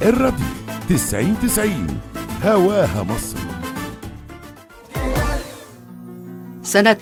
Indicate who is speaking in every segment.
Speaker 1: الراديو 90 90 هواها مصر
Speaker 2: سنة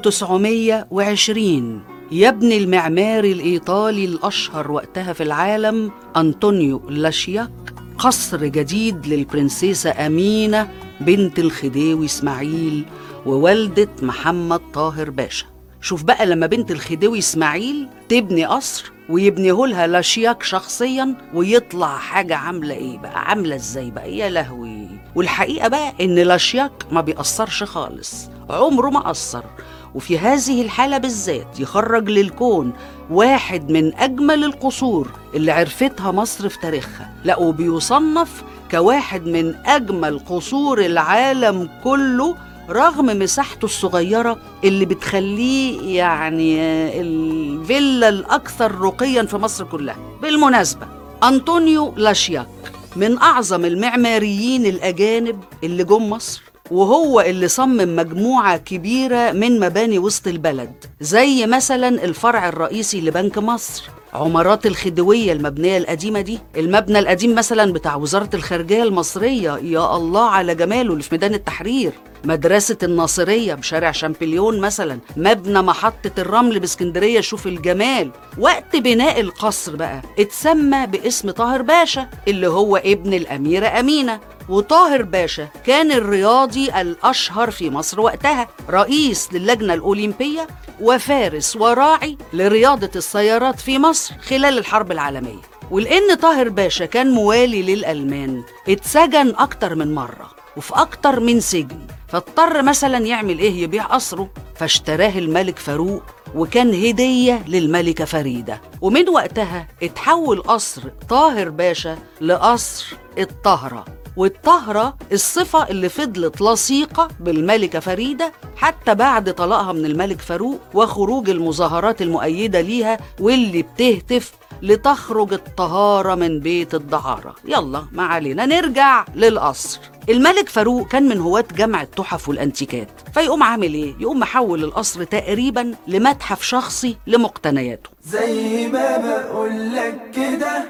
Speaker 2: 1920 يبني المعماري الإيطالي الأشهر وقتها في العالم أنطونيو لاشياك قصر جديد للبرنسيسة أمينة بنت الخديوي إسماعيل ووالدة محمد طاهر باشا شوف بقى لما بنت الخديوي إسماعيل تبني قصر ويبنيه لها لاشياك شخصيا ويطلع حاجة عاملة إيه بقى عاملة إزاي بقى يا لهوي والحقيقة بقى إن لاشياك ما بيأثرش خالص عمره ما أثر وفي هذه الحالة بالذات يخرج للكون واحد من أجمل القصور اللي عرفتها مصر في تاريخها لا وبيصنف كواحد من أجمل قصور العالم كله رغم مساحته الصغيرة اللي بتخليه يعني الفيلا الأكثر رقيا في مصر كلها بالمناسبة أنطونيو لاشياك من أعظم المعماريين الأجانب اللي جم مصر وهو اللي صمم مجموعة كبيرة من مباني وسط البلد زي مثلا الفرع الرئيسي لبنك مصر عمارات الخديوية المبنية القديمة دي المبنى القديم مثلا بتاع وزارة الخارجية المصرية يا الله على جماله اللي في ميدان التحرير مدرسة الناصرية بشارع شامبليون مثلا مبنى محطة الرمل باسكندرية شوف الجمال وقت بناء القصر بقى اتسمى باسم طاهر باشا اللي هو ابن الأميرة أمينة وطاهر باشا كان الرياضي الأشهر في مصر وقتها رئيس للجنة الأولمبية وفارس وراعي لرياضة السيارات في مصر خلال الحرب العالمية ولأن طاهر باشا كان موالي للألمان اتسجن أكتر من مرة وفي أكتر من سجن فاضطر مثلا يعمل إيه يبيع قصره فاشتراه الملك فاروق وكان هدية للملكة فريدة ومن وقتها اتحول قصر طاهر باشا لقصر الطهرة والطهرة الصفة اللي فضلت لصيقة بالملكة فريدة حتى بعد طلاقها من الملك فاروق وخروج المظاهرات المؤيدة ليها واللي بتهتف لتخرج الطهارة من بيت الدعارة يلا ما علينا نرجع للقصر الملك فاروق كان من هواة جمع التحف والأنتيكات فيقوم عامل إيه؟ يقوم محول القصر تقريبا لمتحف شخصي لمقتنياته
Speaker 3: زي ما بقولك كده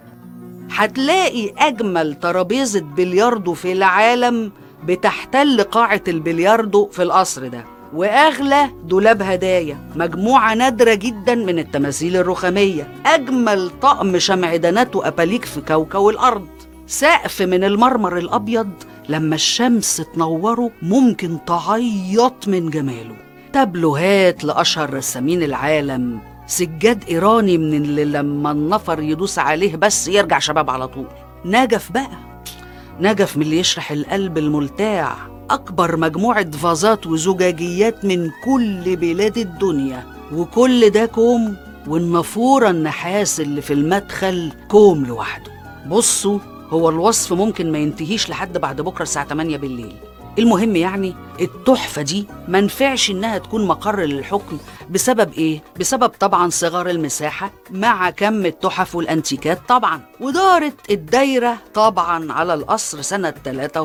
Speaker 2: هتلاقي أجمل ترابيزة بلياردو في العالم بتحتل قاعة البلياردو في القصر ده وأغلى دولاب هدايا مجموعة نادرة جدا من التماثيل الرخامية أجمل طقم شمعدانات وأباليك في كوكب الأرض سقف من المرمر الأبيض لما الشمس تنوره ممكن تعيط من جماله تابلوهات لأشهر رسامين العالم سجاد إيراني من اللي لما النفر يدوس عليه بس يرجع شباب على طول نجف بقى نجف من اللي يشرح القلب الملتاع أكبر مجموعة فازات وزجاجيات من كل بلاد الدنيا وكل ده كوم والنافورة النحاس اللي في المدخل كوم لوحده بصوا هو الوصف ممكن ما ينتهيش لحد بعد بكرة الساعة 8 بالليل المهم يعني التحفة دي ما نفعش إنها تكون مقر للحكم بسبب إيه؟ بسبب طبعا صغر المساحة مع كم التحف والأنتيكات طبعا ودارت الدايرة طبعا على القصر سنة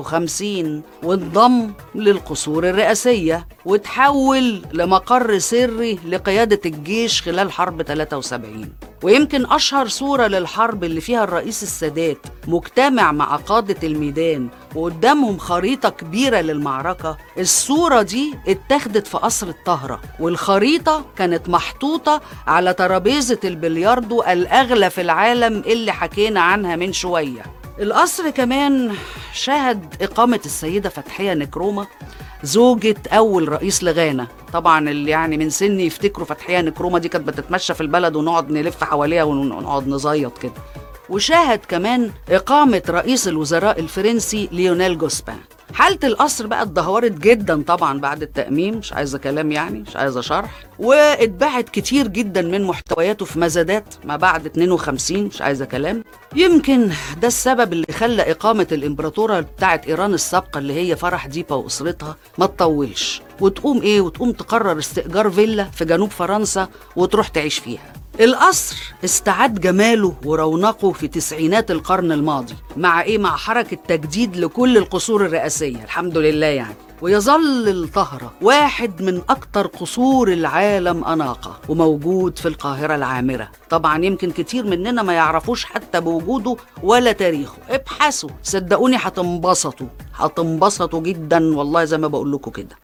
Speaker 2: 53 وانضم للقصور الرئاسية وتحول لمقر سري لقيادة الجيش خلال حرب 73 ويمكن أشهر صورة للحرب اللي فيها الرئيس السادات مجتمع مع قادة الميدان وقدامهم خريطة كبيرة للمعركة الصورة دي اتاخدت في قصر الطهرة والخريطة كانت محطوطة على ترابيزة البلياردو الأغلى في العالم اللي حكينا عنها من شوية القصر كمان شهد إقامة السيدة فتحية نكرومة زوجة أول رئيس لغانا طبعا اللي يعني من سني يفتكروا فتحية نكرومة دي كانت بتتمشى في البلد ونقعد نلف حواليها ونقعد نزيط كده وشاهد كمان إقامة رئيس الوزراء الفرنسي ليونيل جوسبان حالة القصر بقى اتدهورت جدا طبعا بعد التأميم مش عايزة كلام يعني مش عايزة شرح واتباعت كتير جدا من محتوياته في مزادات ما بعد 52 مش عايزة كلام يمكن ده السبب اللي خلى إقامة الإمبراطورة بتاعت إيران السابقة اللي هي فرح ديبا وأسرتها ما تطولش وتقوم إيه وتقوم تقرر استئجار فيلا في جنوب فرنسا وتروح تعيش فيها القصر استعاد جماله ورونقه في تسعينات القرن الماضي مع ايه مع حركة تجديد لكل القصور الرئاسية الحمد لله يعني ويظل الطهرة واحد من أكتر قصور العالم أناقة وموجود في القاهرة العامرة طبعا يمكن كتير مننا ما يعرفوش حتى بوجوده ولا تاريخه ابحثوا صدقوني هتنبسطوا هتنبسطوا جدا والله زي ما بقول لكم كده